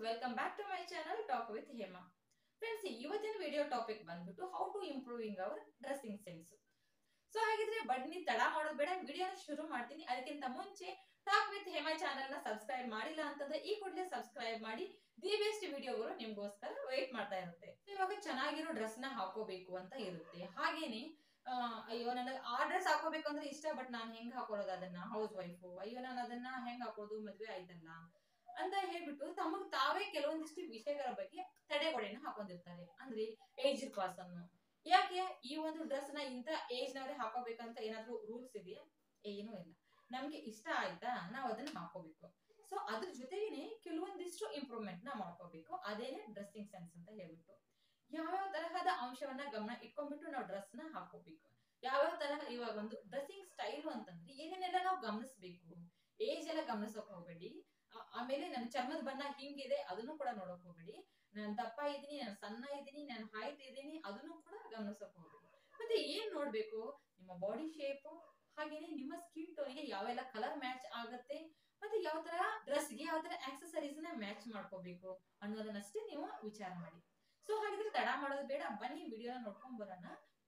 welcome back to my channel talk with Hema friends ಇವತ್ತಿನ video topic ಬಂದ್ಬಿಟ್ಟು how to improving our dressing sense so ಹಾಗಿದ್ರೆ ಬನ್ನಿ ತಡ ಮಾಡೋದು ಬೇಡ ವಿಡಿಯೋನ ಶುರು ಮಾಡ್ತೀನಿ ಅದಕ್ಕಿಂತ ಮುಂಚೆ ಟಾಕ್ ವಿತ್ ಹೇಮಾ ಚಾನಲ್ ನ ಸಬ್ಸ್ಕ್ರೈಬ್ ಮಾಡಿಲ್ಲ ಅಂತಂದ್ರೆ ಈ ಕೂಡಲೇ ಸಬ್ಸ್ಕ್ರೈಬ್ ಮಾಡಿ ದಿ ಬೆಸ್ಟ್ ವಿಡಿಯೋಗಳು ನಿಮ್ಗೋಸ್ಕರ ವೇಟ್ ಮಾಡ್ತಾ ಇರುತ್ತೆ So, ಇವಾಗ ಚೆನ್ನಾಗಿರೋ ಡ್ರೆಸ್ ನ ಹಾಕೋಬೇಕು ಅಂತ ಇರುತ್ತೆ ಹಾಗೇನೆ ಆ, ಅಯ್ಯೋ ನನಗೆ ಆ ಡ್ರೆಸ್ ಹಾಕೋಬೇಕು ಅಂದ್ರೆ ಇಷ್ಟ ಬಟ್ ನಾನು ಹೆಂಗ್ ಹಾಕೊಳ್ಳೋದು ಅದನ್ನ ಹೌಸ್ ವೈಫು ಅಯ್ಯೋ ನಾನು ಅದನ್ನ ಹೆಂಗ್ ಹಾಕೋದು ಮದ್ವೆ ಆಯ್ತಲ್ಲ ಅಂತ ಹೇಳ್ಬಿಟ್ಟು ತಮಗ್ ತಾವೇ ಕೆಲವೊಂದಿಷ್ಟು ವಿಷಯಗಳ ಬಗ್ಗೆ ತಡೆಗೋಡೆನ ಹಾಕೊಂಡಿರ್ತಾರೆ ಅಂದ್ರೆ ಏಜ್ ಪರ್ಸನ್ ಯಾಕೆ ಈ ಒಂದು ಡ್ರೆಸ್ ನ ಇಂತ ಏಜ್ ನವರೇ ಹಾಕೋಬೇಕಂತ ಏನಾದ್ರೂ ರೂಲ್ಸ್ ಇದೆಯಾ ಏನೂ ಇಲ್ಲ ನಮ್ಗೆ ಇಷ್ಟ ಆಯ್ತಾ ನಾವ್ ಅದನ್ನ ಹಾಕೋಬೇಕು ಸೊ ಅದ್ರ ಜೊತೆಗೇನೆ ಕೆಲವೊಂದಿಷ್ಟು ಇಂಪ್ರೂವ್ಮೆಂಟ್ ನ ಮಾಡ್ಕೋಬೇಕು ಅದೇನೆ ಡ್ರೆಸ್ಸಿಂಗ್ ಸೆನ್ಸ್ ಅಂತ ಹೇಳ್ಬಿಟ್ಟು ಯಾವ್ಯಾವ ತರಹದ ಅಂಶವನ್ನ ಗಮನ ಇಟ್ಕೊಂಡ್ಬಿಟ್ಟು ನಾವು ಡ್ರೆಸ್ ನ ಹಾಕೋಬೇಕು ಯಾವ್ಯಾವ ತರಹ ಇವಾಗ ಒಂದು ಡ್ರೆಸ್ಸಿಂಗ್ ಸ್ಟೈಲ್ ಅಂತಂದ್ರೆ ಏನೇನೆಲ್ಲ ನಾವು ಗಮನಿಸ್ಬೇಕು ಏಜ್ ಎಲ್ಲ ಗಮನಿಸಕ್ ಹೋಗ್ಬೇಡಿ ಆ- ಆಮೇಲೆ ನನ್ನ ಚರ್ಮದ ಬಣ್ಣ ಹಿಂಗಿದೆ ಅದನ್ನು ಕೂಡ ನೋಡಕ್ ಹೋಗ್ಬೇಡಿ ನಾನು ದಪ್ಪ ಇದ್ದೀನಿ ನಾನು ಸಣ್ಣ ಇದ್ದೀನಿ ನಾನು ಹೈಟ್ ಇದ್ದೀನಿ ಅದನ್ನು ಕೂಡ ಗಮನಿಸಕ್ ಹೋಗ್ಬೇಡಿ ಮತ್ತೆ ಏನ್ ನೋಡ್ಬೇಕು ನಿಮ್ಮ ಬಾಡಿ ಶೇಪ್ ಹಾಗೇನೆ ನಿಮ್ಮ ಸ್ಕಿನ್ ಟೋನ್ಗೆ ಯಾವೆಲ್ಲ ಕಲರ್ ಮ್ಯಾಚ್ ಆಗುತ್ತೆ ಮತ್ತೆ ಯಾವ ತರ ಡ್ರೆಸ್ಗೆ ಯಾವ ತರ ಆಕ್ಸೆಸರೀಸ್ ನ ಮ್ಯಾಚ್ ಮಾಡ್ಕೋಬೇಕು ಅನ್ನೋದನ್ನಷ್ಟೇ ನೀವು ವಿಚಾರ ಮಾಡಿ ಸೊ ಹಾಗಿದ್ರೆ ತಡ ಮಾಡೋದು ಬೇಡ ಬನ್ನಿ ವಿಡಿಯೋನ ನೋಡ್ಕೊಂಡ್ ಬರೋಣ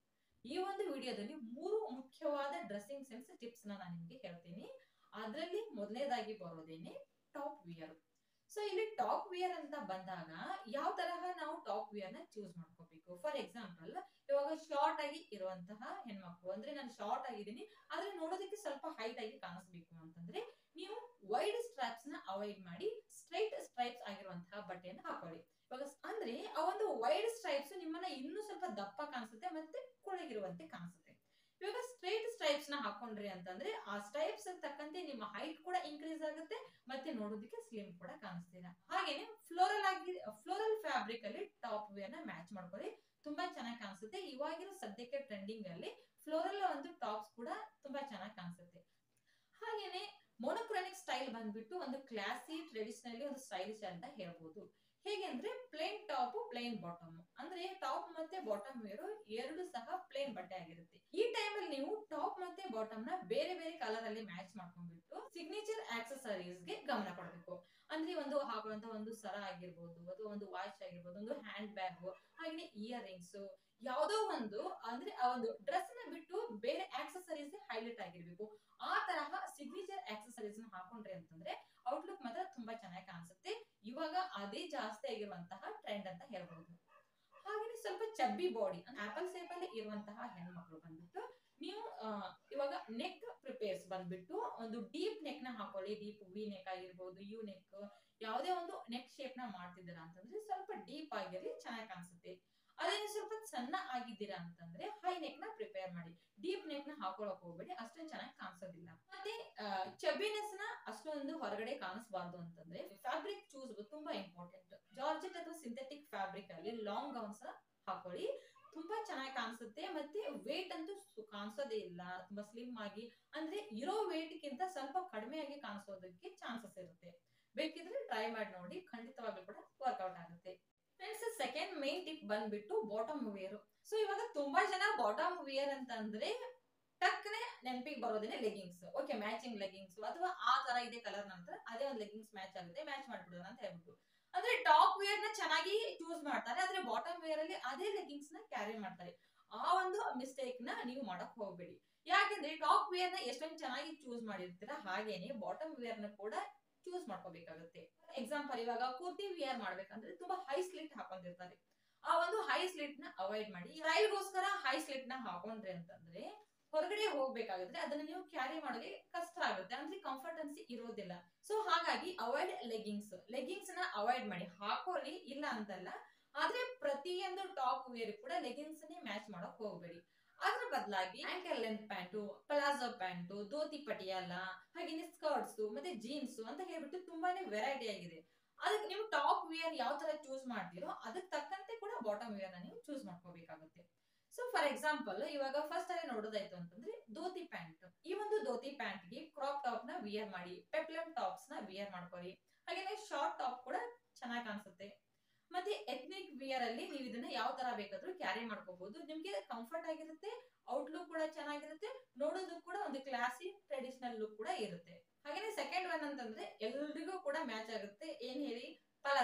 ಈ ಒಂದು ವಿಡಿಯೋದಲ್ಲಿ ಮೂರು ಮುಖ್ಯವಾದ ಡ್ರೆಸ್ಸಿಂಗ್ ಸೆನ್ಸ್ ಟಿಪ್ಸ್ ನ ನಾನು ನಿಮ್ಗೆ ಹೇಳ್ತೀನಿ ಅದರಲ್ಲಿ ಮೊದಲನೇದಾಗಿ ಬರೋದೇನೆ ಟಾಪ್ ವಿಯರ್ ಸೊ ಇಲ್ಲಿ ಟಾಪ್ ವಿಯರ್ ಅಂತ ಬಂದಾಗ ಯಾವ ತರಹ ನಾವು ಟಾಪ್ ವಿಯರ್ ನ ಚೂಸ್ ಮಾಡ್ಕೋಬೇಕು ಫಾರ್ ಎಕ್ಸಾಂಪಲ್ ಇವಾಗ ಶಾರ್ಟ್ ಆಗಿ ಇರುವಂತಹ ಹೆಣ್ಮಕ್ಳು ಅಂದ್ರೆ ನಾನು ಶಾರ್ಟ್ ಆಗಿದ್ದೀನಿ ಆದ್ರೆ ನೋಡೋದಕ್ಕೆ ಸ್ವಲ್ಪ ಹೈಟ್ ಆಗಿ ಕಾಣಿಸ್ಬೇಕು ಅಂತಂದ್ರೆ ನೀವು ವೈಡ್ ಸ್ಟ್ರಾಪ್ಸ್ ನ ಅವಾಯ್ಡ್ ಮಾಡಿ ಸ್ಟ್ರೈಟ್ ಸ್ಟ್ರೈಪ್ಸ್ ಆಗಿರುವಂತಹ ಬಟ್ಟೆಯನ್ನು ಹಾಕೊಳ್ಳಿ ಇವಾಗ ಸ್- ಅಂದ್ರೆ ಆ ಒಂದು ವೈಡ್ ಸ್ಟ್ರೈಪ್ಸ್ ನಿಮ್ಮನ್ನ ಇನ್ನೂ ಸ್ವಲ್ಪ ದಪ್ಪ ಕಾಣಿಸುತ್ತೆ ಮತ್ತೆ ಕುಳಗಿರುವಂತೆ ಕಾಣಿಸುತ್ತೆ ಇವಾಗ ಸ್ಟ್ರೈಟ್ ಸ್ಟ್ರೈಪ್ಸ್ ನ ಹಾಕೊಂಡ್ರಿ ಅಂತಂದ್ರೆ ಆ ಸ್ಟ್ರೈಪ್ಸ್ ತಕ್ಕಂತೆ ನಿಮ್ಮ ಹೈಟ್ ಕೂಡ ಇನ್ಕ್ರೀಸ್ ಆಗುತ್ತೆ ಮತ್ತೆ ನೋಡೋದಕ್ಕೆ ಸ್ಲಿಮ್ ಕೂಡ ಕಾಣಿಸ್ತೀರಾ ಹಾಗೇನೆ ಫ್ಲೋರಲ್ ಆಗಿ ಫ್ಲೋರಲ್ ಫ್ಯಾಬ್ರಿಕ್ ಅಲ್ಲಿ ಟಾಪ್ ವೇರ್ ನ ಮ್ಯಾಚ್ ಮಾಡ್ಕೊಳ್ಳಿ ತುಂಬಾ ಚೆನ್ನಾಗಿ ಕಾಣಿಸುತ್ತೆ ಇವಾಗಿರೋ ಸದ್ಯಕ್ಕೆ ಟ್ರೆಂಡಿಂಗ್ ಅಲ್ಲಿ ಫ್ಲೋರಲ್ ಒಂದು ಟಾಪ್ಸ್ ಕೂಡ ತುಂಬಾ ಚೆನ್ನಾಗಿ ಕಾಣಿಸುತ್ತೆ ಹಾಗೇನೆ ಮೊನೊಕ್ರಾನಿಕ್ ಸ್ಟೈಲ್ ಬಂದ್ಬಿಟ್ಟು ಒಂದು ಕ್ಲಾಸಿ ಟ್ರೆಡಿಷನಲಿ ಒಂದು ಸ್ಟೈಲಿಶ್ ಅಂತ ಹೇಳ್ಬೋದು ಹೇಗೆ ಅಂದ್ರೆ ಪ್ಲೇನ್ ಟಾಪ್ ಪ್ಲೇನ್ ಬಾಟಮ್ ಅಂದ್ರೆ ಟಾಪ್ ಮತ್ತೆ ಬಾಟಮ್ ವೇರು ಎರಡು ಸಹ ಪ್ಲೇನ್ ಬಟ್ಟೆ ಆಗಿರುತ್ತೆ ಈ ಟೈಮಲ್ಲಿ ನೀವು ಟಾಪ್ ಮತ್ತೆ ಬಾಟಮ್ ನ ಬೇರೆ ಬೇರೆ ಕಲರ್ ಅಲ್ಲಿ ಮ್ಯಾಚ್ ಮಾಡ್ಕೊಂಡ್ಬಿಟ್ಟು ಸಿಗ್ನೇಚರ್ ಆಕ್ಸೆಸರೀಸ್ ಗೆ ಗಮನ ಕೊಡಬೇಕು ಅಂದ್ರೆ ಒಂದು ಹಾಕುವಂತ ಒಂದು ಸರ ಆಗಿರ್ಬೋದು ಅಥವಾ ಒಂದು ವಾಚ್ ಆಗಿರ್ಬೋದು ಒಂದು ಹ್ಯಾಂಡ್ ಬ್ಯಾಗ್ ಹಾಗೆ ಇಯರ್ ರಿಂಗ್ಸ್ ಯಾವುದೋ ಒಂದು ಅಂದ್ರೆ ಆ ಒಂದು ಡ್ರೆಸ್ ನ ಬಿಟ್ಟು ಬೇರೆ ಆಕ್ಸೆಸರೀಸ್ ಹೈಲೈಟ್ ಆಗಿರ್ಬೇಕು ಆ ತರಹ ಸಿಗ್ನೇಚರ್ ಆಕ್ಸೆಸರೀಸ್ ನ ಹಾಕೊಂಡ್ರಿ ಅಂತಂದ್ರೆ ಔಟ್ಲುಕ್ ಮಾತ್ರ ತುಂಬಾ ಚೆನ್ನಾಗಿ ಕಾಣಿಸುತ್ತೆ ಇವಾಗ ಅದೇ ಜಾಸ್ತಿ ಆಗಿರುವಂತಹ ಟ್ರೆಂಡ್ ಅಂತ ಹೇಳ್ಬಹುದು ಹಾಗೇನೆ ಸ್ವಲ್ಪ ಚಬ್ಬಿ ಬಾಡಿ ಆಪಲ್ ಸೇಪ್ ಅಲ್ಲಿ ಇರುವಂತಹ ಹೆಣ್ಮಕ್ಳು ಬಂದ್ಬಿಟ್ಟು ನೀವು ಆ, ಇವಾಗ ನೆಕ್ ಪ್ರಿಪೇರ್ಸ್ ಬಂದ್ಬಿಟ್ಟು ಒಂದು ಡೀಪ್ ನೆಕ್ ನ ಹಾಕೊಳ್ಳಿ ಡೀಪ್ ವಿ ನೆಕ್ ಆಗಿರ್ಬೋದು ಯು ನೆಕ್ ಯಾವುದೇ ಒಂದು ನೆಕ್ ಶೇಪ್ ನ ಮಾಡ್ತಿದ್ದೀರಾ ಅಂತಂದ್ರೆ ಸ್ವಲ್ಪ ಡೀಪ್ ಆಗಿರ್ಲಿ ಚೆನ್ನಾಗಿ ಕಾಣಿಸುತ್ತೆ ಅದೇನು ಸ್ವಲ್ಪ ಸಣ್ಣ ಆಗಿದ್ದೀರಾ ಅಂತಂದ್ರೆ ಹೈ ನೆಕ್ ನ ಪ್ರಿಪೇರ್ ಮಾಡಿ ಡೀಪ್ ನೆಕ್ ನ ಹಾಕೊಳಕ್ ಹೋಗ್ಬೇಡಿ ಅಷ್ಟೊಂದು ಚೆನ್ನಾಗಿ ಕಾಣಿಸೋದಿಲ್ಲ ಮತ್ತೆ ಚಬ್ಬಿನೆಸ್ ನ ಅಷ್ಟೊಂದು ಹೊರಗಡೆ ಕಾಣಿಸಬಾರ್ದು ಅಂತಂದ್ರೆ ಫ್ಯಾಬ್ರಿಕ್ ಚೂಸ್ ತುಂಬಾ ಇಂಪಾರ್ಟೆಂಟ್ ಜಾರ್ಜೆಟ್ ಅಥವಾ ಸಿಂಥೆಟಿಕ್ ಫ್ಯಾಬ್ರಿಕ್ ಅಲ್ಲಿ ಲಾಂಗ್ ಗೌನ್ಸ್ ಹಾಕೊಳ್ಳಿ ತುಂಬಾ ಚೆನ್ನಾಗಿ ಕಾಣಿಸುತ್ತೆ ಮತ್ತೆ ವೇಟ್ ಅಂತೂ ಸು- ಕಾಣಿಸೋದೇ ಇಲ್ಲ ತುಂಬಾ ಸ್ಲಿಮ್ ಆಗಿ ಅಂದ್ರೆ ಇರೋ ವೇಟ್ ಗಿಂತ ಸ್ವಲ್ಪ ಕಡಿಮೆಯಾಗಿ ಕಾಣಿಸೋದಕ್ಕೆ ಚಾನ್ಸಸ್ ಇರುತ್ತೆ ಬೇಕಿದ್ರೆ ಟ್ರೈ ಮಾಡಿ ನೋಡಿ ಖಂಡಿತವಾಗ್ಲೂ ಕೂಡ ವರ್ಕೌಟ್ ಆಗುತ್ತೆ ಫ್ರೆಂಡ್ಸ್ ಸೆಕೆಂಡ್ ಮೇನ್ ಟಿಪ್ ಬಂದ್ಬಿಟ್ಟು ಬಾಟಮ್ ವೇರ್ ಸೊ ಇವಾಗ ತುಂಬಾ ಜನ ಬಾಟಮ್ ವೇರ್ ಅಂತ ಅಂದ್ರೆ ಟಕ್ನೆ ನೆನಪಿಗೆ ಬರೋದೇನೆ ಲೆಗಿಂಗ್ಸ್ ಓಕೆ ಮ್ಯಾಚಿಂಗ್ ಲೆಗಿಂಗ್ಸ್ ಅಥವಾ ಆ ತರ ಇದೆ ಕಲರ್ ನಂತರ ಅದೇ ಒಂದು ಲೆಗಿಂಗ್ಸ್ ಮ್ಯಾಚ್ ಆಗುತ್ತೆ ಮ್ಯಾಚ್ ಮಾಡ್ಬಿಡೋಣ ಅಂತ ಹೇಳ್ಬಿಟ್ಟು ಅಂದ್ರೆ ಟಾಪ್ ವೇರ್ ನ ಚೆನ್ನಾಗಿ ಚೂಸ್ ಮಾಡ್ತಾರೆ ಆದ್ರೆ ಬಾಟಮ್ ವೇರ್ ಅಲ್ಲಿ ಅದೇ ಲೆಗಿಂಗ್ಸ್ ನ ಕ್ಯಾರಿ ಮಾಡ್ತಾರೆ ಆ ಒಂದು ಮಿಸ್ಟೇಕ್ ನ ನೀವು ಮಾಡಕ್ ಹೋಗ್ಬೇಡಿ ಯಾಕೆಂದ್ರೆ ಟಾಪ್ ವೇರ್ ನ ಎಷ್ಟೊಂದು ಚೆನ್ನಾಗಿ ಚೂಸ್ ಮಾಡಿರ್ತೀರಾ ಹಾಗೇನೆ ಬಾಟಮ್ ವೇರ್ ನ ಕೂಡ ಚೂಸ್ ಮಾಡ್ಕೋಬೇಕಾಗುತ್ತೆ ಎಕ್ಸಾಂಪಲ್ ಇವಾಗ ಕುರ್ತಿ ವಿಯರ್ ಮಾಡ್ಬೇಕಂದ್ರೆ ತುಂಬಾ ಹೈ ಸ್ಲಿಟ್ ಹಾಕೊಂಡಿರ್ತಾರೆ ಆ ಒಂದು ಹೈ ಸ್ಲಿಟ್ ನ ಅವಾಯ್ಡ್ ಮಾಡಿ ಸ್ಟೈಲ್ಗೋಸ್ಕರ ಹೈ ಸ್ಲಿಟ್ ನ ಹಾಕೊಂಡ್ರಿ ಅಂತಂದ್ರೆ ಹೊರಗಡೆ ಹೋಗ್ಬೇಕಾಗಿದ್ರೆ ಅದನ್ನ ನೀವು ಕ್ಯಾರಿ ಮಾಡೋಕೆ ಕಷ್ಟ ಆಗುತ್ತೆ ಅಂದ್ರೆ ಕಂಫರ್ಟೆನ್ಸಿ ಇರೋದಿಲ್ಲ ಸೊ ಹಾಗಾಗಿ ಅವಾಯ್ಡ್ ಲೆಗಿಂಗ್ಸ್ ಲೆಗಿಂಗ್ಸ್ ನ ಅವಾಯ್ಡ್ ಮಾಡಿ ಹಾಕೊಳ್ಳಿ ಇಲ್ಲ ಅಂತಲ್ಲ ಆದ್ರೆ ಪ್ರತಿಯೊಂದು ಟಾಪ್ ವೇರ್ ಕೂಡ ಲೆಗಿಂಗ್ಸ್ ನೇ ಮ್ಯಾಚ್ ಮಾಡಕ್ ಹೋಗ್ಬೇಡಿ ಅದ್ರ ಬದಲಾಗಿ ankle length pants palazzo pants dhoti Patiala ಹಾಗೇನೆ ಸ್ಕರ್ಟ್ಸ್ ಮತ್ತೆ ಜೀನ್ಸ್ ಅಂತ ಹೇಳ್ಬಿಟ್ಟು ತುಂಬಾನೇ ವೆರೈಟಿ ಆಗಿದೆ ಅದಕ್ಕೆ ನೀವು ಟಾಪ್ ವೇರ್ ಯಾವ ತರ ಚೂಸ್ ಮಾಡ್ತೀರೋ ಅದಕ್ಕೆ ತಕ್ಕಂತೆ ಕೂಡ ಬಾಟಮ್ ವೇರ್ ನ ನೀವು ಚೂಸ್ ಮಾಡ್ಕೋಬೇಕಾಗುತ್ತೆ ಸೊ ಫಾರ್ ಎಕ್ಸಾಂಪಲ್ ಇವಾಗ ಫಸ್ಟ್ ಅಲ್ಲಿ ನೋಡೋದಾಯ್ತು ಅಂತಂದ್ರೆ ಧೋತಿ ಪ್ಯಾಂಟ್ ಈ ಒಂದು ಧೋತಿ ಪ್ಯಾಂಟ್ ಗೆ ಕ್ರಾಪ್ ಟಾಪ್ ನ ವಿಯರ್ ಮಾಡಿ ಪೆಪ್ಲಮ್ ಟಾಪ್ಸ್ ನ ವಿಯರ್ ಮಾಡ್ಕೊಳ್ಳಿ ಹಾಗೇನೆ ಶಾರ್ಟ್ ಟಾಪ್ ಕೂಡ ಚೆನ್ನಾಗಿ ಕಾಣಿಸುತ್ತೆ ಮತ್ತೆ ಎಥ್ನಿಕ್ ವಿಯರ್ ಅಲ್ಲಿ ನೀವು ಇದನ್ನ ಯಾವ ತರ ಬೇಕಾದ್ರೂ ಕ್ಯಾರಿ ಮಾಡ್ಕೋಬಹುದು ನಿಮ್ಗೆ ಕಂಫರ್ಟ್ ಆಗಿರುತ್ತೆ ಔಟ್ಲುಕ್ ಕೂಡ ಚೆನ್ನಾಗಿರುತ್ತೆ ನೋಡೋದಕ್ಕೂ ಕೂಡ ಒಂದು ಕ್ಲಾಸಿ ಟ್ರೆಡಿಷನಲ್ ಲುಕ್ ಕೂಡ ಇರುತ್ತೆ ಹಾಗೇನೆ ಸೆಕೆಂಡ್ ಒನ್ ಅಂತಂದ್ರೆ ಎಲ್ರಿಗೂ ಕೂಡ ಮ್ಯಾಚ್ ಆಗುತ್ತೆ ಏನ್ ಹೇಳಿ ಪಲಾಜೋ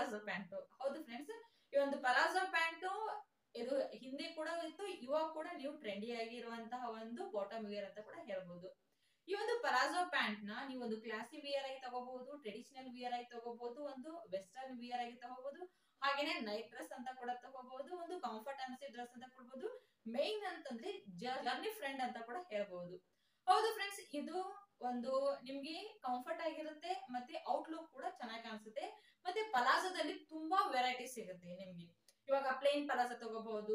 ಪಲಾಜೋ ಪ್ಯಾಂಟ್ ಹೌದು ಫ್ರೆಂಡ್ಸ್ ಈ ಒಂದು ಪಲಾಜೋ ಪ್ಯಾಂಟ್ ಇದು ಹಿಂದೆ ಕೂಡ ಇತ್ತು ಇವಾಗ ಕೂಡ ನೀವು ಟ್ರೆಂಡಿ ಆಗಿರುವಂತಹ ಒಂದು ಬಾಟಮ್ ವೇರ್ ಅಂತ ಕೂಡ ಹೇಳ್ಬೋದು ಈ ಒಂದು ಪಲಾಜೋ ಪ್ಯಾಂಟ್ ನ ನೀವು ಒಂದು ಕ್ಲಾಸಿ ವಿಯರ್ ಆಗಿ ತಗೋಬಹುದು ಟ್ರೆಡಿಷನಲ್ ವಿಯರ್ ಆಗಿ ತಗೋಬಹುದು ಒಂದು ವೆಸ್ಟರ್ನ್ ವಿಯರ್ ಆಗಿ ತಗೋಬಹುದು ಹಾಗೇನೆ ನೈಟ್ ಡ್ರೆಸ್ ಅಂತ ಕೂಡ ತಗೋಬಹುದು ಒಂದು ಕಂಫರ್ಟ್ ಅನ್ಸಿ ಡ್ರೆಸ್ ಅಂತ ಕೊಡ್ಬೋದು ಮೇನ್ ಅಂತಂದ್ರೆ ಜರ್ನಿ ಫ್ರೆಂಡ್ ಅಂತ ಕೂಡ ಹೇಳ್ಬಹುದು ಹೌದು ಫ್ರೆಂಡ್ಸ್ ಇದು ಒಂದು ನಿಮ್ಗೆ ಕಂಫರ್ಟ್ ಆಗಿರುತ್ತೆ ಮತ್ತೆ ಔಟ್ಲುಕ್ ಕೂಡ ಚೆನ್ನಾಗಿ ಕಾಣಿಸುತ್ತೆ ಮತ್ತೆ ಪಲಾಜೋದಲ್ಲಿ ತುಂಬಾ ವೆರೈಟಿ ಸಿಗುತ್ತೆ ನಿಮ್ಗೆ ಇವಾಗ ಪ್ಲೇನ್ ಪಲಾಜೋ ತಗೋಬಹುದು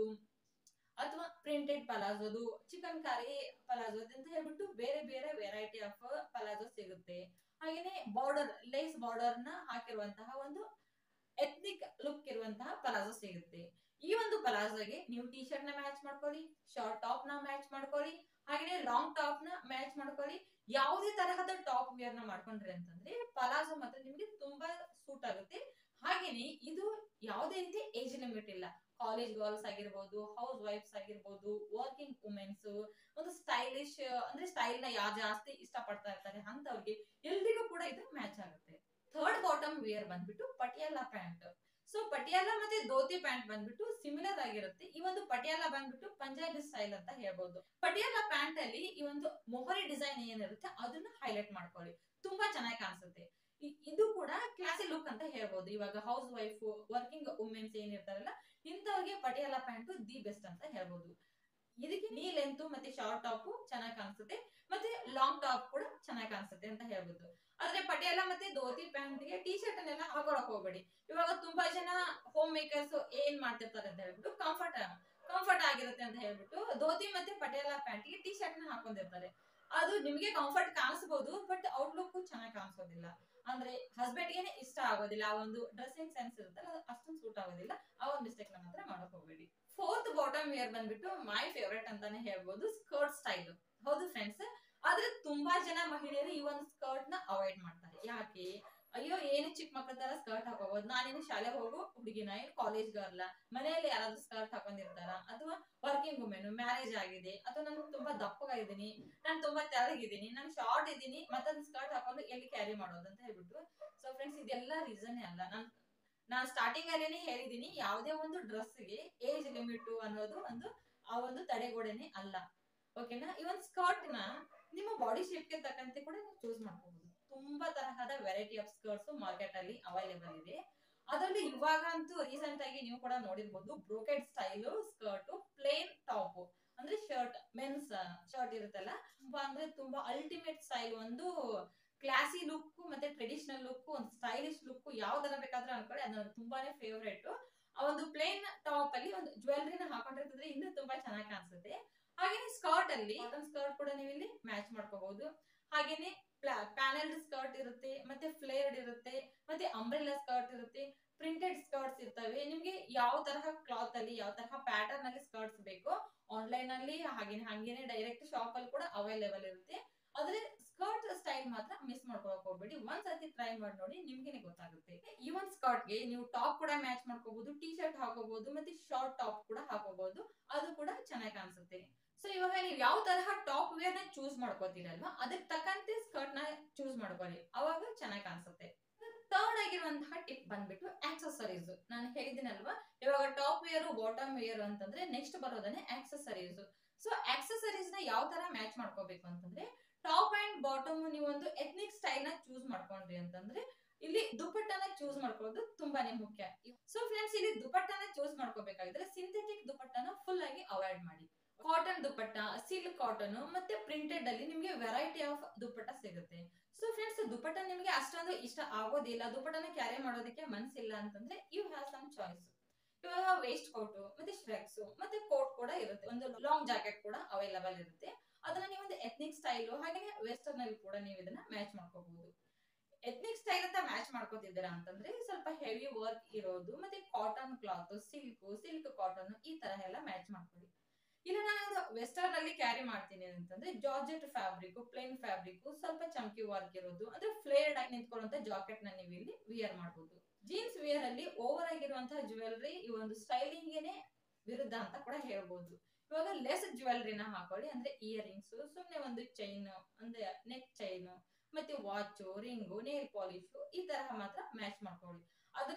ಅಥವಾ ಪ್ರಿಂಟೆಡ್ ಪಲಾಜೋದು ಚಿಕನ್ ಕಾರಿ ಪಲಾಜೋ ಅಂತ ಹೇಳ್ಬಿಟ್ಟು ಬೇರೆ ಬೇರೆ ವೆರೈಟಿ ಆಫ್ ಪಲಾಜೋ ಸಿಗುತ್ತೆ ಹಾಗೇನೆ ಬಾರ್ಡರ್ ಲೇಸ್ ಬಾರ್ಡರ್ ನ ಹಾಕಿರುವಂತಹ ಒಂದು ಎಥ್ನಿಕ್ ಲುಕ್ ಇರುವಂತಹ ಪಲಾಜೋ ಸಿಗುತ್ತೆ ಈ ಒಂದು ಪಲಾಜೋಗೆ ನೀವು ಟಿ ಶರ್ಟ್ ನ ಮ್ಯಾಚ್ ಮಾಡ್ಕೊಳ್ಳಿ ಶಾರ್ಟ್ ಟಾಪ್ ನ ಮ್ಯಾಚ್ ಮಾಡ್ಕೊಳ್ಳಿ ಹಾಗೇನೆ ಲಾಂಗ್ ಟಾಪ್ ನ ಮ್ಯಾಚ್ ಮಾಡ್ಕೊಳ್ಳಿ ಯಾವುದೇ ತರಹದ ಟಾಪ್ ವೇರ್ ನ ಮಾಡ್ಕೊಂಡ್ರಿ ಅಂತಂದ್ರೆ ಪಲಾಜೋ ಮಾತ್ರ ನಿಮ್ಗೆ ತುಂಬಾ ಸೂಟ್ ಆಗುತ್ತೆ ಹಾಗೇನೆ ಇದು ಯಾವುದೇ ರೀತಿ ಏಜ್ ಲಿಮಿಟ್ ಇಲ್ಲ ಕಾಲೇಜ್ ಗರ್ಲ್ಸ್ ಆಗಿರ್ಬೋದು ಹೌಸ್ ವೈಫ್ಸ್ ಆಗಿರ್ಬೋದು ವರ್ಕಿಂಗ್ ವುಮೆನ್ಸ್ ಒಂದು ಸ್ಟೈಲಿಶ್ ಅಂದ್ರೆ ಸ್ಟೈಲ್ ನ ಯಾರು ಜಾಸ್ತಿ ಇಷ್ಟ ಪಡ್ತಾ ಇರ್ತಾರೆ ಅಂತವ್ರಿಗೆ ಎಲ್ರಿಗೂ ಕೂಡ ಇದು ಮ್ಯಾಚ್ ಆಗುತ್ತೆ ಥರ್ಡ್ ಬಾಟಮ್ ವೇರ್ ಬಂದ್ಬಿಟ್ಟು ಪಟಿಯಾಲ ಪ್ಯಾಂಟ್ ಸೊ ಪಟಿಯಾಲ ಮತ್ತೆ ಧೋತಿ ಪ್ಯಾಂಟ್ ಬಂದ್ಬಿಟ್ಟು ಸಿಮಿಲರ್ ಆಗಿರುತ್ತೆ ಈ ಒಂದು ಪಟಿಯಾಲ ಬಂದ್ಬಿಟ್ಟು ಪಂಜಾಬಿ ಸ್ಟೈಲ್ ಅಂತ ಹೇಳ್ಬೋದು ಪಟಿಯಾಲ ಪ್ಯಾಂಟ್ ಅಲ್ಲಿ ಈ ಒಂದು ಮೊಹರಿ ಡಿಸೈನ್ ಏನಿರುತ್ತೆ ಅದನ್ನ ಹೈಲೈಟ್ ಮಾಡ್ಕೊಳ್ಳಿ ತುಂಬಾ ಚೆನ್ನಾಗಿ ಕಾಣಿಸುತ್ತೆ ಇ- ಇದು ಕೂಡ ಕ್ಲಾಸಿ ಲುಕ್ ಅಂತ ಹೇಳ್ಬೋದು ಇವಾಗ ಹೌಸ್ ವೈಫ್ ವರ್ಕಿಂಗ್ ವುಮೆನ್ಸ್ ಏನಿರ್ತಾರಲ್ಲ ಇಂಥವ್ರಿಗೆ ಪಟಿಯಾಲ ಪ್ಯಾಂಟ್ ದಿ ಬೆಸ್ಟ್ ಅಂತ ಹೇಳ್ಬೋದು ಇದಕ್ಕೆ ನೀ ಲೆಂತ್ ಮತ್ತೆ ಶಾರ್ಟ್ ಟಾಪ್ ಚೆನ್ನಾಗಿ ಕಾಣಿಸುತ್ತೆ ಮತ್ತೆ ಲಾಂಗ್ ಟಾಪ್ ಕೂಡ ಚೆನ್ನಾಗಿ ಕಾಣಿಸುತ್ತೆ ಅಂತ ಹೇಳ್ಬೋದು ಆದ್ರೆ ಪಟಿಯಾಲ ಮತ್ತೆ ಧೋತಿ ಪ್ಯಾಂಟ್ ಗೆ ಟಿ ಶರ್ಟ್ ಅನ್ನೆಲ್ಲ ಹಾಕೊಳಕ್ ಹೋಗ್ಬೇಡಿ ಇವಾಗ ತುಂಬಾ ಜನ ಹೋಮ್ ಮೇಕರ್ಸ್ ಏನ್ ಮಾಡ್ತಿರ್ತಾರೆ ಅಂತ ಹೇಳ್ಬಿಟ್ಟು ಕಂಫರ್ಟ್ ಕಂಫರ್ಟ್ ಆಗಿರುತ್ತೆ ಅಂತ ಹೇಳ್ಬಿಟ್ಟು ಧೋತಿ ಮತ್ತೆ ಪಟಿಯಾಲ ಪ್ಯಾಂಟ್ ಗೆ ಟಿ ಶರ್ಟ್ ನ ಹಾಕೊಂಡಿರ್ತಾರೆ ಅದು ನಿಮ್ಗೆ ಕಂಫರ್ಟ್ ಕಾಣಿಸ್ಬೋದು ಬಟ್ ಔಟ್ಲುಕ್ ಚೆನ್ನಾಗಿ ಕಾಣಿಸೋದಿಲ್ಲ ಅಂದ್ರೆ ಹಸ್ಬೆಂಡ್ ಗೆ ಇಷ್ಟ ಆಗೋದಿಲ್ಲ ಆ ಒಂದು ಡ್ರೆಸ್ಸಿಂಗ್ ಸೆನ್ಸ್ ಇರುತ್ತಲ್ಲ ಅದು ಅಷ್ಟೊಂದು ಸೂಟ್ ಆಗೋದಿಲ್ಲ ಆ ಒಂದು ಮಿಸ್ಟೇಕ್ ನ ಮಾತ್ರ ಮಾಡಕ್ ಹೋಗ್ಬೇಡಿ ಫೋರ್ತ್ ಬಾಟಮ್ ವೇರ್ ಬಂದ್ಬಿಟ್ಟು ಮೈ ಫೇವ್ರೆಟ್ ಅಂತಾನೆ ಹೇಳ್ಬೋದು ಸ್ಕರ್ಟ್ ಸ್ಟೈಲ್ ಹೌದು ಫ್ರೆಂಡ್ಸ್ ಆದ್ರೆ ತುಂಬಾ ಜನ ಮಹಿಳೆಯರು ಈ ಒಂದು ಸ್ಕರ್ಟ್ ನ ಅವಾಯ್ಡ್ ಮಾಡ್ತಾರೆ ಯಾಕೆ ಅಯ್ಯೋ ಏನು ಚಿಕ್ಕ ಮಕ್ಕಳ ತರ ಸ್ಕರ್ಟ್ ಹಾಕೋಬಹುದು ನಾನೇನು ಶಾಲೆ ಹೋಗೋ ಹುಡುಗಿನ ಏನು ಕಾಲೇಜ್ ಗರ್ಲ ಮನೆಯಲ್ಲಿ ಯಾರಾದ್ರೂ ಸ್ಕರ್ಟ್ ಹಾಕೊಂಡಿರ್ತಾರ ಅಥವಾ ವರ್ಕಿಂಗ್ ವುಮೆನ್ ಮ್ಯಾರೇಜ್ ಆಗಿದೆ ಅಥವಾ ನಾನು ತುಂಬಾ ದಪ್ಪಗಾಗಿದ್ದೀನಿ ನಾನು ತುಂಬಾ ತೆಳಗಿದ್ದೀನಿ ನಾನು ಶಾರ್ಟ್ ಇದ್ದೀನಿ ಮತ್ತೊಂದು ಸ್ಕರ್ಟ್ ಹಾಕೊಂಡು ಎಲ್ಲಿ ಕ್ಯಾರಿ ಮಾಡೋದು ಅಂತ ಹೇಳ್ಬಿಟ್ಟು ಸೊ ಫ್ರೆಂಡ್ಸ್ ಇದೆಲ್ಲ ರೀಸನ್ ಅಲ್ಲ ನಾನು ನಾನು ಸ್ಟಾರ್ಟಿಂಗ್ ಅಲ್ಲೇನೆ ಹೇಳಿದೀನಿ ಯಾವುದೇ ಒಂದು ಡ್ರೆಸ್ಗೆ ಏಜ್ ಲಿಮಿಟ್ ಅನ್ನೋದು ಒಂದು ಆ ಒಂದು ತಡೆಗೋಡೆನೆ ಅಲ್ಲ ಓಕೆನಾ ಈ ಒಂದು ಸ್ಕರ್ಟ್ ನ ನಿಮ್ಮ ಬಾಡಿ ಶೇಪ್ ಗೆ ತಕ್ಕಂತೆ ಕೂಡ ನೀವು ಚೂಸ್ ಮಾಡ್ಕೋಬಹುದು ತುಂಬಾ ತರಹದ ವೆರೈಟಿ ಆಫ್ ಸ್ಕರ್ಟ್ಸ್ ಮಾರ್ಕೆಟ್ ಅಲ್ಲಿ ಅವೈಲೇಬಲ್ ಇದೆ ಅದರಲ್ಲಿ ಇವಾಗ ಅಂತೂ ರೀಸೆಂಟ್ ಆಗಿ ನೀವು ಕೂಡ ನೋಡಿರ್ಬೋದು brocade style skirt plain top ಅಂದ್ರೆ ಶರ್ಟ್ ಮೆನ್ಸ್ ಶರ್ಟ್ ಇರುತ್ತಲ್ಲ ತುಂಬಾ ಅಂದ್ರೆ ತುಂಬಾ ಅಲ್ಟಿಮೇಟ್ ಸ್ಟೈಲ್ ಒಂದು ಕ್ಲಾಸಿ ಲುಕ್ ಮತ್ತೆ ಟ್ರೆಡಿಷನಲ್ ಲುಕ್ ಒಂದು ಸ್ಟೈಲಿಶ್ ಲುಕ್ ಯಾವ ತರ ಬೇಕಾದ್ರೂ ಅನ್ಕೊಳ್ಳಿ ಅದು ನನಗೆ ತುಂಬಾನೇ ಫೇವ್ರೇಟ್ ಆ ಒಂದು ಪ್ಲೇನ್ ಟಾಪ್ ಅಲ್ಲಿ ಒಂದು ಜ್ಯುವೆಲ್ರಿನ ಹಾಕೊಂಡಿರ್ತಂದ್ರೆ ಇನ್ನೂ ತುಂಬಾ ಚೆನ್ನಾಗಿ ಕಾಣಿಸುತ್ತೆ ಹಾಗೇನೆ ಸ್ಕರ್ಟ್ ಅಲ್ಲಿ ಕಾಟನ್ ಸ್ಕರ್ಟ್ ಕೂಡ ನೀವು ಇಲ್ಲಿ ಮ್ಯಾಚ್ ಮಾಡ್ಕೋಬಹುದು ಹಾಗೇನೆ ಪ್ಯಾನೆಲ್ಡ್ ಸ್ಕರ್ಟ್ ಇರುತ್ತೆ ಮತ್ತೆ ಫ್ಲೇರ್ಡ್ ಇರುತ್ತೆ ಮತ್ತೆ ಅಂಬ್ರೆಲ್ಲಾ ಸ್ಕರ್ಟ್ ಇರುತ್ತೆ ಪ್ರಿಂಟೆಡ್ ಸ್ಕರ್ಟ್ಸ್ ಇರ್ತವೆ ನಿಮ್ಗೆ ಯಾವ ತರಹ ಕ್ಲಾತ್ ಅಲ್ಲಿ ಯಾವ ತರಹ ಪ್ಯಾಟರ್ನ್ ಅಲ್ಲಿ ಸ್ಕರ್ಟ್ಸ್ ಬೇಕೋ ಆನ್ಲೈನ್ ಅಲ್ಲಿ ಹಾಗೇನೆ ಹಂಗೇನೆ ಡೈರೆಕ್ಟ್ ಶಾಪ್ ಅಲ್ಲಿ ಕೂಡ ಅವೈಲೇಬಲ್ ಇರುತ್ತೆ ಆದ್ರೆ ಸ್ಕರ್ಟ್ ಸ್ಟೈಲ್ ಮಾತ್ರ ಮಿಸ್ ಮಾಡ್ಕೊಳಕ್ ಹೋಗ್ಬೇಡಿ ಒಂದ್ ಸತಿ ಟ್ರೈ ಮಾಡಿ ನೋಡಿ ನಿಮ್ಗೆನೆ ಗೊತ್ತಾಗುತ್ತೆ ಈ ಒಂದ್ ಸ್ಕರ್ಟ್ ಗೆ ನೀವು ಟಾಪ್ ಕೂಡ ಮ್ಯಾಚ್ ಮಾಡ್ಕೋಬಹುದು ಟಿ ಶರ್ಟ್ ಹಾಕೋಬಹುದು ಮತ್ತೆ ಶಾರ್ಟ್ ಟಾಪ್ ಕೂಡ ಹಾಕೋಬಹುದು ಅದು ಕೂಡ ಚೆನ್ನಾಗಿ ಕಾಣಿಸುತ್ತೆ ಸೊ ಇವಾಗ ನೀವು ಯಾವ ತರಹ ಟಾಪ್ ವೇರ್ ನ ಚೂಸ್ ಮಾಡ್ಕೋತೀರಲ್ವಾ ಅದಕ್ಕೆ ತಕ್ಕಂತೆ ಸ್ಕರ್ಟ್ ನ ಚೂಸ್ ಮಾಡ್ಕೊಳ್ಳಿ ಅವಾಗ ಚೆನ್ನಾಗಿ ಕಾಣಿಸುತ್ತೆ ಥರ್ಡ್ ಆಗಿರುವಂತಹ ಟಿಪ್ ಬಂದ್ಬಿಟ್ಟು ಆಕ್ಸೆಸರೀಸ್ ನಾನು ಹೇಳಿದ್ದೀನಲ್ವಾ ಇವಾಗ ಟಾಪ್ ವೇರ್ ಬಾಟಮ್ ವೇರ್ ಅಂತಂದ್ರೆ ನೆಕ್ಸ್ಟ್ ಬರೋದನ್ನೇ ಆಕ್ಸೆಸರೀಸ್ ಸೊ ಆಕ್ಸೆಸರೀಸ್ ನ ಯಾವ ತರ ಮ್ಯಾಚ್ ಮಾಡ್ಕೋಬೇಕು ಅಂತಂದ್ರೆ ಟಾಪ್ ಅಂಡ್ ಬಾಟಮ್ ನೀವು ಒಂದು ಎಥ್ನಿಕ್ ಸ್ಟೈಲ್ ನ ಚೂಸ್ ಮಾಡ್ಕೊಂಡ್ರಿ ಅಂತಂದ್ರೆ ಇಲ್ಲಿ ದುಪ್ಪಟ್ಟನ ಚೂಸ್ ಮಾಡ್ಕೊಳ್ಳೋದು ತುಂಬಾನೇ ಮುಖ್ಯ ಸೊ ಫ್ರೆಂಡ್ಸ್ ಇಲ್ಲಿ ದುಪ್ಪಟ್ಟನ ಚೂಸ್ ಮಾಡ್ಕೋಬೇಕಾಗಿದ್ರೆ ಸಿಂಥೆಟಿಕ್ ದುಪ್ಪಟ್ಟನ ಫುಲ್ ಆಗಿ ಅವಾಯ್ಡ್ ಮಾಡಿ ಕಾಟನ್ ದುಪ್ಪಟ್ಟ ಸಿಲ್ಕ್ ಕಾಟನ್ ಮತ್ತೆ ಪ್ರಿಂಟೆಡ್ ಅಲ್ಲಿ ನಿಮ್ಗೆ ವೆರೈಟಿ ಆಫ್ ದುಪ್ಪಟ್ಟ ಸಿಗುತ್ತೆ ಸೊ ಫ್ರೆಂಡ್ಸ್ ದುಪ್ಪಟ್ಟ ನಿಮ್ಗೆ ಅಷ್ಟೊಂದು ಇಷ್ಟ ಆಗೋದಿಲ್ಲ ದುಪ್ಪಟ್ಟನ ಕ್ಯಾರಿ ಮಾಡೋದಕ್ಕೆ ಮನ್ಸಿಲ್ಲ ಅಂತಂದ್ರೆ ಯು ಹ್ಯಾವ್ ಸಮ್ ಚಾಯ್ಸ್ ಇವಾಗ ವೇಸ್ಟ್ ಕೋಟ್ ಮತ್ತೆ ಶ್ರೆಕ್ಸ್ ಮತ್ತೆ ಕೋಟ್ ಕೂಡ ಇರುತ್ತೆ ಒಂದು ಲಾಂಗ್ ಜಾಕೆಟ್ ಕೂಡ ಅವೈಲಬಲ್ ಇರುತ್ತೆ ಅದನ್ನ ನೀವು ಒಂದು ಎಥ್ನಿಕ್ ಸ್ಟೈಲ್ ಹಾಗೆ ವೆಸ್ಟರ್ನ್ ಅಲ್ಲಿ ಕೂಡ ನೀವು ಇದನ್ನ ಮ್ಯಾಚ್ ಮಾಡ್ಕೋಬಹುದು ಎಥ್ನಿಕ್ ಸ್ಟೈಲ್ ಅಂತ ಮ್ಯಾಚ್ ಮಾಡ್ಕೋತಿದ್ದೀರಾ ಅಂತಂದ್ರೆ ಸ್ವಲ್ಪ ಹೆವಿ ವರ್ಕ್ ಇರೋದು ಮತ್ತೆ cotton cloth silk silk cotton ಈ ತರ ಎಲ್ಲ ಮ್ಯಾಚ್ ಮಾಡ್ಕೊಳ್ಳಿ ಇಲ್ಲ ನಾನು ವೆಸ್ಟರ್ನ್ ಅಲ್ಲಿ ಕ್ಯಾರಿ ಮಾಡ್ತೀನಿ ಅಂತಂದ್ರೆ ಜಾರ್ಜೆಟ್ ಫ್ಯಾಬ್ರಿಕ್ ಪ್ಲೇನ್ ಫ್ಯಾಬ್ರಿಕ್ ಸ್ವಲ್ಪ ಚಮಕಿ ವರ್ಕ್ ಇರೋದು ಅಂದ್ರೆ ಫ್ಲೇರ್ಡ್ ಆಗಿ ನಿಂತ್ಕೊಳ್ಳುವಂತ ಜಾಕೆಟ್ ನ ನೀವು ಇಲ್ಲಿ ವಿಯರ್ ಮಾಡಬಹುದು ಜೀನ್ಸ್ ವಿಯರ್ ಅಲ್ಲಿ ಓವರ್ ಆಗಿರುವಂತಹ ಜ್ಯುವೆಲ್ರಿ ಈ ಒಂದು ಸ್ಟೈಲಿಂಗ್ ವಿರುದ್ಧ ಅಂತ ಕೂಡ ಹೇಳ್ಬೋದು ಇವಾಗ ಲೆಸ್ ಜ್ಯುವೆಲ್ರಿನ ಹಾಕೊಳ್ಳಿ ಅಂದ್ರೆ ಇಯರಿಂಗ್ಸ್ ಸುಮ್ನೆ ಒಂದು ಚೈನ್ ಅಂದ್ರೆ ನೆಕ್ ಚೈನ್ ಮತ್ತೆ ವಾಚ್ ರಿಂಗು ನೇಲ್ ಪಾಲಿಶ್ ಈ ತರಹ ಮಾತ್ರ ಮ್ಯಾಚ್ ಮಾಡ್ಕೊಳ್ಳಿ ಅದನ್ನ ಬಿಟ್ಟು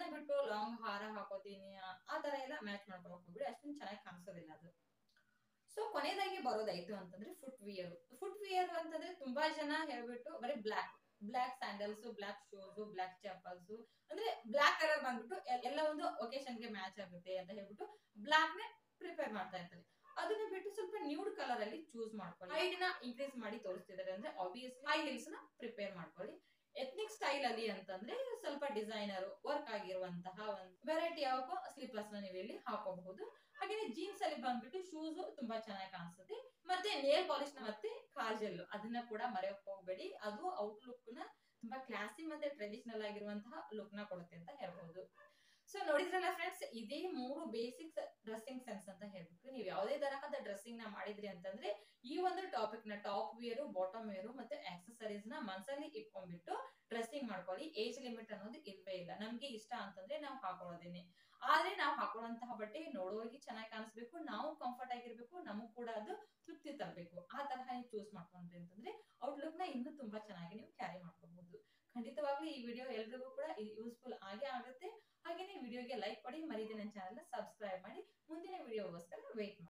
ಲಾಂಗ್ ಹಾರ ಹಾಕೋತೀನಿ ಆ- ಆ ತರ ಎಲ್ಲ ಮ್ಯಾಚ್ ಮಾಡ್ಕೊಳಕ್ ಹೋಗ್ಬಿಡಿ ಅಷ್ಟೊಂದು ಚೆನ್ನಾಗಿ ಕಾಣಿಸೋದಿಲ್ಲ ಅದು ಸೊ ಕೊನೆಯದಾಗಿ ಬರೋದಾಯ್ತು ಅಂತಂದ್ರೆ ಫುಟ್ ವಿಯರ್ ಫುಟ್ ವಿಯರ್ ಅಂತಂದ್ರೆ ತುಂಬಾ ಜನ ಹೇಳ್ಬಿಟ್ಟು ಬರೀ black black sandals black shoes black chappals ಅಂದ್ರೆ ಬ್ಲಾಕ್ ಕಲರ್ ಬಂದ್ಬಿಟ್ಟು ಎ- ಎಲ್ಲ ಒಂದು ಒಕೇಶನ್ ಗೆ ಮ್ಯಾಚ್ ಆಗುತ್ತೆ ಅಂತ ಹೇಳ್ಬಿಟ್ಟು ಬ್ಲಾಕ್ ನೇ ಪ್ರಿಪೇರ್ ಮಾಡ್ತಾ ಇರ್ತಾರೆ ಅದನ್ನ ಬಿಟ್ಟು ಸ್ವಲ್ಪ ನ್ಯೂಡ್ ಕಲರ್ ಅಲ್ಲಿ ಚೂಸ್ ಮಾಡ್ಕೊಳ್ಳಿ ಹೈಟ್ ನ ಇನ್ಕ್ರೀಸ್ ಮಾಡಿ ತೋರಿಸ್ತಿದ್ದಾರೆ ಅಂದ್ರೆ ಆಬ್ವಿಯಸ್ಲಿ ಹೈ ಹಿಲ್ಸ್ ನ ಪ್ರಿಪೇರ್ ಮಾಡ್ಕೊಳ್ಳಿ ಎಥ್ನಿಕ್ ಸ್ಟೈಲ್ ಅಲ್ಲಿ ಅಂತಂದ್ರೆ ಸ್ವಲ್ಪ ಡಿಸೈನರ್ ವರ್ಕ್ ಆಗಿರುವಂತಹ ಒಂದು ವೆರೈಟಿ ಆಫ್ ಸ್ಲೀಪರ್ಸ್ ನ ನೀವು ಇಲ್ಲಿ ಹಾಕೋಬಹುದು ಹಾಗೆ ಜೀನ್ಸ್ ಅಲ್ಲಿ ಬಂದ್ಬಿಟ್ಟು ಶೂಸ್ ತುಂಬಾ ಚೆನ್ನಾಗಿ ಕಾಣಿಸುತ್ತೆ ಮತ್ತೆ ನೇಲ್ ಪಾಲಿಶ್ ಮತ್ತೆ ಕಾಜಲ್ ಅದನ್ನ ಕೂಡ ಮರೆಯಕ್ ಹೋಗ್ಬೇಡಿ ಅದು ಔಟ್ ಲುಕ್ ನ ತುಂಬಾ ಕ್ಲಾಸಿ ಮತ್ತೆ ಟ್ರೆಡಿಷನಲ್ ಆಗಿರುವಂತಹ ಲುಕ್ ನ ಕೊಡುತ್ತೆ ಅಂತ ಹೇಳ್ಬಹುದು ಸೊ ನೋಡಿದ್ರಲ್ಲ ಫ್ರೆಂಡ್ಸ್ ಇದೇ ಮೂರು ಬೇಸಿಕ್ಸ್ ಡ್ರೆಸ್ಸಿಂಗ್ ಸೆನ್ಸ್ ಅಂತ ಹೇಳ್ಬಿಟ್ಟು ನೀವು ಯಾವುದೇ ತರಹದ ಡ್ರೆಸ್ಸಿಂಗ್ ನ ಮಾಡಿದ್ರಿ ಅಂತಂದ್ರೆ ಈ ಒಂದು ಟಾಪಿಕ್ ನ ಟಾಪ್ ವೇರು ಬಾಟಮ್ ವೇರು ಮತ್ತೆ ಆಕ್ಸೆಸರೀಸ್ ನ ಮನಸ್ಸಲ್ಲಿ ಇಟ್ಕೊಂಡ್ಬಿಟ್ಟು ಡ್ರೆಸ್ಸಿಂಗ್ ಮಾಡ್ಕೊಳ್ಳಿ ಏಜ್ ಲಿಮಿಟ್ ಅನ್ನೋದು ಇಲ್ವೇ ಇಲ್ಲ ನಮ್ಗೆ ಇಷ್ಟ ಅಂತಂದ್ರೆ ನಾವು ಹಾಕೊಳ್ಳೋದೇನೆ ಆದ್ರೆ ನಾವು ಹಾಕೊಳ್ಳುವಂತಹ ಬಟ್ಟೆ ನೋಡೋರಿಗೆ ಚೆನ್ನಾಗಿ ಕಾಣಿಸ್ಬೇಕು ನಾವು ಕಂಫರ್ಟ್ ಆಗಿರ್ಬೇಕು ನಮಗ್ ಕೂಡ ಅದು ತೃಪ್ತಿ ತರಬೇಕು ಆ ತರಹ ನೀವು ಚೂಸ್ ಮಾಡ್ಕೊಂಡ್ರಿ ಅಂತಂದ್ರೆ ಔಟ್ಲುಕ್ ನ ಇನ್ನೂ ತುಂಬಾ ಚೆನ್ನಾಗಿ ನೀವು ಕ್ಯಾರಿ ಮಾಡ್ಕೋಬಹುದು ಖಂಡಿತವಾಗ್ಲೂ ಈ ವಿಡಿಯೋ ಎಲ್ರಿಗೂ ಕೂಡ ಯೂಸ್ಫುಲ್ ಆಗೇ ಆಗುತ್ತೆ ಹಾಗೇನೆ ವಿಡಿಯೋಗೆ ಲೈಕ್ ಕೊಡಿ ಮರೀದೆ ನನ್ನ ಚಾನಲ್ ಸಬ್ಸ್ಕ್ರೈಬ್ ಮಾಡಿ ಮುಂದಿನ ವಿಡಿಯೋಗೋಸ್ಕರ ವೇಟ್ ಮಾಡಿ